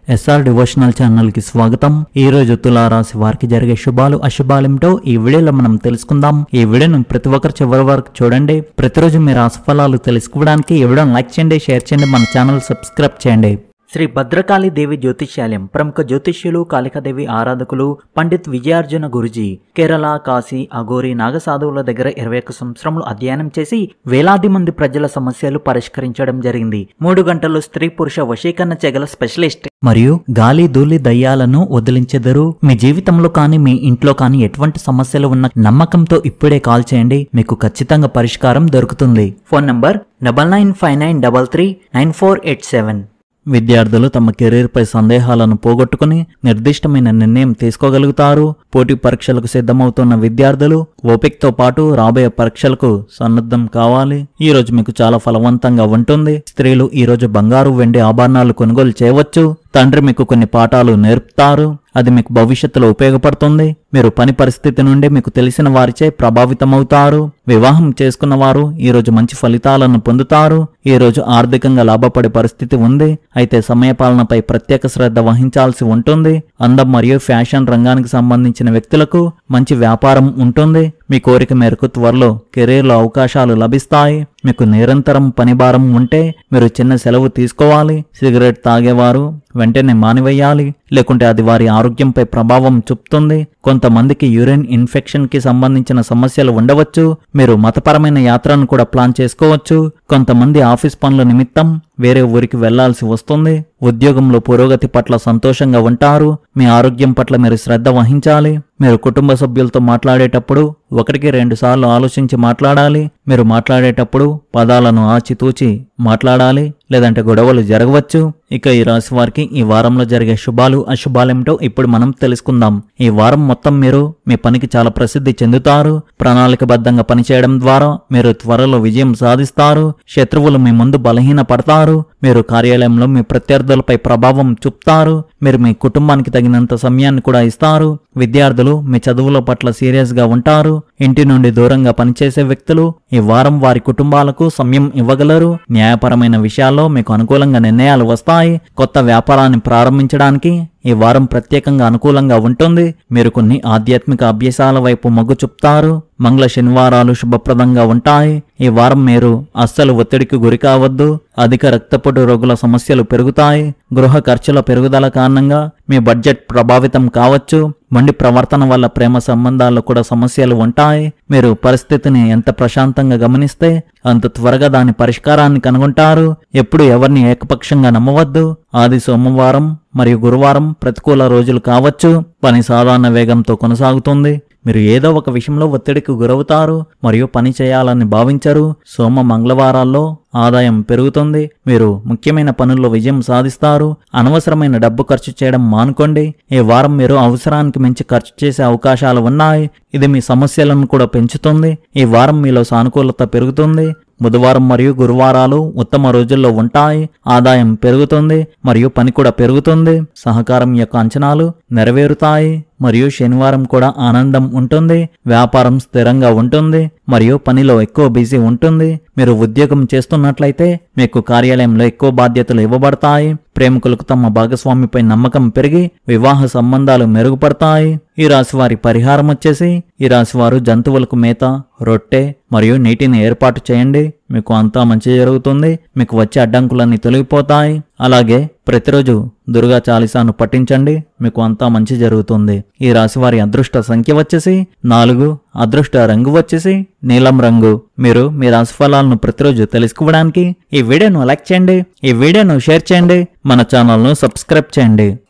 SR devotional channel కి స్వాగతం ఈ రోజు తులారాశి వారికి జరిగే శుభాలు అశుభాలేమిటో ఈ వీడియోలో మనం తెలుసుకుందాం ఈ వీడియోను ప్రతి ఒక్కరు చివరి వరకు చూడండి ప్రతిరోజు మీ రాశి ఫలాలు తెలుసుకోవడానికి ఈ వీడియోను లైక్ చేయండి షేర్ చేయండి మన ఛానల్ సబ్స్క్రైబ్ చేయండి శ్రీ భద్రకాళి దేవి జ్యోతిష్యాలయం ప్రముఖ జ్యోతిష్యులు కాళికాదేవి ఆరాధకులు పండిత్ విజయార్జున గురుజీ కేరళ కాశీ అఘోరి నాగసాధువుల దగ్గర ఇరవై ఒక్క సంవత్సరములు అధ్యయనం చేసి వేలాది మంది ప్రజల సమస్యలు పరిష్కరించడం జరిగింది మూడు గంటలు స్త్రీ పురుష వశీకరణ చెగల స్పెషలిస్ట్ మరియు గాలి ధూళి దయ్యాలను వదిలించెదరు మీ జీవితంలో కానీ మీ ఇంట్లో కానీ ఎటువంటి సమస్యలు ఉన్న నమ్మకంతో ఇప్పుడే కాల్ చేయండి మీకు ఖచ్చితంగా పరిష్కారం దొరుకుతుంది phone number double nine five nine double three nine four eight seven విద్యార్థులు తమ కెరీర్పై సందేహాలను పోగొట్టుకుని నిర్దిష్టమైన నిర్ణయం తీసుకోగలుగుతారు పోటీ పరీక్షలకు సిద్ధమవుతున్న విద్యార్థులు ఓపికతో పాటు రాబోయే పరీక్షలకు సన్నద్ధం కావాలి ఈ రోజు మీకు చాలా ఫలవంతంగా ఉంటుంది స్త్రీలు ఈ రోజు బంగారు వెండి ఆభరణాలు కొనుగోలు చేయవచ్చు తండ్రి మీకు కొన్ని పాఠాలు నేర్పుతారు అది మీకు భవిష్యత్తులో ఉపయోగపడుతుంది మీరు పని పరిస్థితి నుండి మీకు తెలిసిన వారిచే ప్రభావితమవుతారు వివాహం చేసుకున్న వారు ఈ రోజు మంచి ఫలితాలను పొందుతారు ఈ రోజు ఆర్థికంగా లాభపడే పరిస్థితి ఉంది అయితే సమయపాలనపై ప్రత్యేక శ్రద్ధ వహించాల్సి ఉంటుంది అందం మరియు ఫ్యాషన్ రంగానికి సంబంధించిన వ్యక్తులకు మంచి వ్యాపారం ఉంటుంది మీ కోరిక మేరకు త్వరలో కెరీర్లో అవకాశాలు లభిస్తాయి మీకు నిరంతరం పనిభారం ఉంటే మీరు చిన్న సెలవు తీసుకోవాలి సిగరెట్ తాగేవారు వెంటనే మానివేయాలి లేకుంటే అది వారి ఆరోగ్యంపై ప్రభావం చూపుతుంది కొంతమందికి యూరిన్ ఇన్ఫెక్షన్ కి సంబంధించిన సమస్యలు ఉండవచ్చు మీరు మతపరమైన యాత్రను కూడా ప్లాన్ చేసుకోవచ్చు కొంతమంది ఆఫీస్ పనుల నిమిత్తం వేరే ఊరికి వెళ్లాల్సి వస్తుంది ఉద్యోగంలో పురోగతి పట్ల సంతోషంగా ఉంటారు మీ ఆరోగ్యం పట్ల మీరు శ్రద్ధ వహించాలి మీరు కుటుంబ సభ్యులతో మాట్లాడేటప్పుడు ఒకటికి రెండు సార్లు ఆలోచించి మాట్లాడాలి మీరు మాట్లాడేటప్పుడు పదాలను ఆచితూచి మాట్లాడాలి లేదంటే గొడవలు జరగవచ్చు ఇక ఈ రాశి వారికి ఈ వారంలో జరిగే శుభాలు అశుభాలేమిటో ఇప్పుడు మనం తెలుసుకుందాం ఈ వారం మొత్తం మీరు మీ పనికి చాలా ప్రసిద్ధి చెందుతారు ప్రణాళికబద్ధంగా పనిచేయడం ద్వారా మీరు త్వరలో విజయం సాధిస్తారు శత్రువులు మీ ముందు బలహీన పడతారు మీరు కార్యాలయంలో మీ ప్రత్యర్థులపై ప్రభావం చూపుతారు మీరు మీ కుటుంబానికి తగినంత సమయాన్ని కూడా ఇస్తారు విద్యార్థులు మీ చదువుల పట్ల సీరియస్ గా ఉంటారు ఇంటి నుండి దూరంగా పనిచేసే వ్యక్తులు ఈ వారం వారి కుటుంబాలకు సమయం ఇవ్వగలరు న్యాయపరమైన విషయాల్లో మీకు అనుకూలంగా నిర్ణయాలు వస్తాయి కొత్త వ్యాపారాన్ని ప్రారంభించడానికి ఈ వారం ప్రత్యేకంగా అనుకూలంగా ఉంటుంది మీరు కొన్ని ఆధ్యాత్మిక అభ్యాసాల వైపు మొగ్గు చూపుతారు మంగళ శనివారాలు శుభప్రదంగా ఉంటాయి ఈ వారం మీరు అస్సలు ఒత్తిడికి గురి కావద్దు అధిక రక్తపోటు రోగుల సమస్యలు పెరుగుతాయి గృహ ఖర్చుల పెరుగుదల కారణంగా మీ బడ్జెట్ ప్రభావితం కావచ్చు మండి ప్రవర్తన వల్ల ప్రేమ సంబంధాల్లో కూడా సమస్యలు ఉంటాయి మీరు పరిస్థితిని ఎంత ప్రశాంతంగా గమనిస్తే అంత త్వరగా దాని పరిష్కారాన్ని కనుగొంటారు ఎప్పుడు ఎవరిని ఏకపక్షంగా నమ్మవద్దు ఆది సోమవారం మరియు గురువారం ప్రతికూల రోజులు కావచ్చు పని సాధారణ వేగంతో కొనసాగుతుంది మీరు ఏదో ఒక విషయంలో ఒత్తిడికి గురవుతారు మరియు పని చేయాలని భావించరు సోమ మంగళవారాల్లో ఆదాయం పెరుగుతుంది మీరు ముఖ్యమైన పనుల్లో విజయం సాధిస్తారు అనవసరమైన డబ్బు ఖర్చు చేయడం మానుకోండి ఈ వారం మీరు అవసరానికి మించి ఖర్చు చేసే అవకాశాలు ఉన్నాయి ఇది మీ సమస్యలను కూడా పెంచుతుంది ఈ వారం మీలో సానుకూలత పెరుగుతుంది బుధవారం మరియు గురువారాలు ఉత్తమ రోజుల్లో ఉంటాయి ఆదాయం పెరుగుతుంది మరియు పని కూడా పెరుగుతుంది సహకారం యొక్క అంచనాలు నెరవేరుతాయి మరియు శనివారం కూడా ఆనందం ఉంటుంది వ్యాపారం స్థిరంగా ఉంటుంది మరియు పనిలో ఎక్కువ బిజీ ఉంటుంది మీరు ఉద్యోగం చేస్తున్నట్లయితే మీకు కార్యాలయంలో ఎక్కువ బాధ్యతలు ఇవ్వబడతాయి ప్రేమికులకు తమ భాగస్వామిపై నమ్మకం పెరిగి వివాహ సంబంధాలు మెరుగుపడతాయి ఈ రాశి వారి పరిహారం వచ్చేసి ఈ రాశి వారు జంతువులకు మేత రొట్టె మరియు నీటిని ఏర్పాటు చేయండి మీకు అంతా మంచి జరుగుతుంది మీకు వచ్చే అడ్డంకులన్నీ తొలగిపోతాయి అలాగే ప్రతిరోజు దుర్గా చాలీసాను పఠించండి మీకు అంతా మంచి జరుగుతుంది ఈ రాశి వారి అదృష్ట సంఖ్య వచ్చేసి నాలుగు అదృష్ట రంగు వచ్చేసి నీలం రంగు మీరు మీ రాశి ఫలాలను ప్రతిరోజు తెలుసుకోవడానికి ఈ వీడియోను లైక్ చేయండి ఈ వీడియోను షేర్ చేయండి మన ఛానల్ను సబ్స్క్రైబ్ చేయండి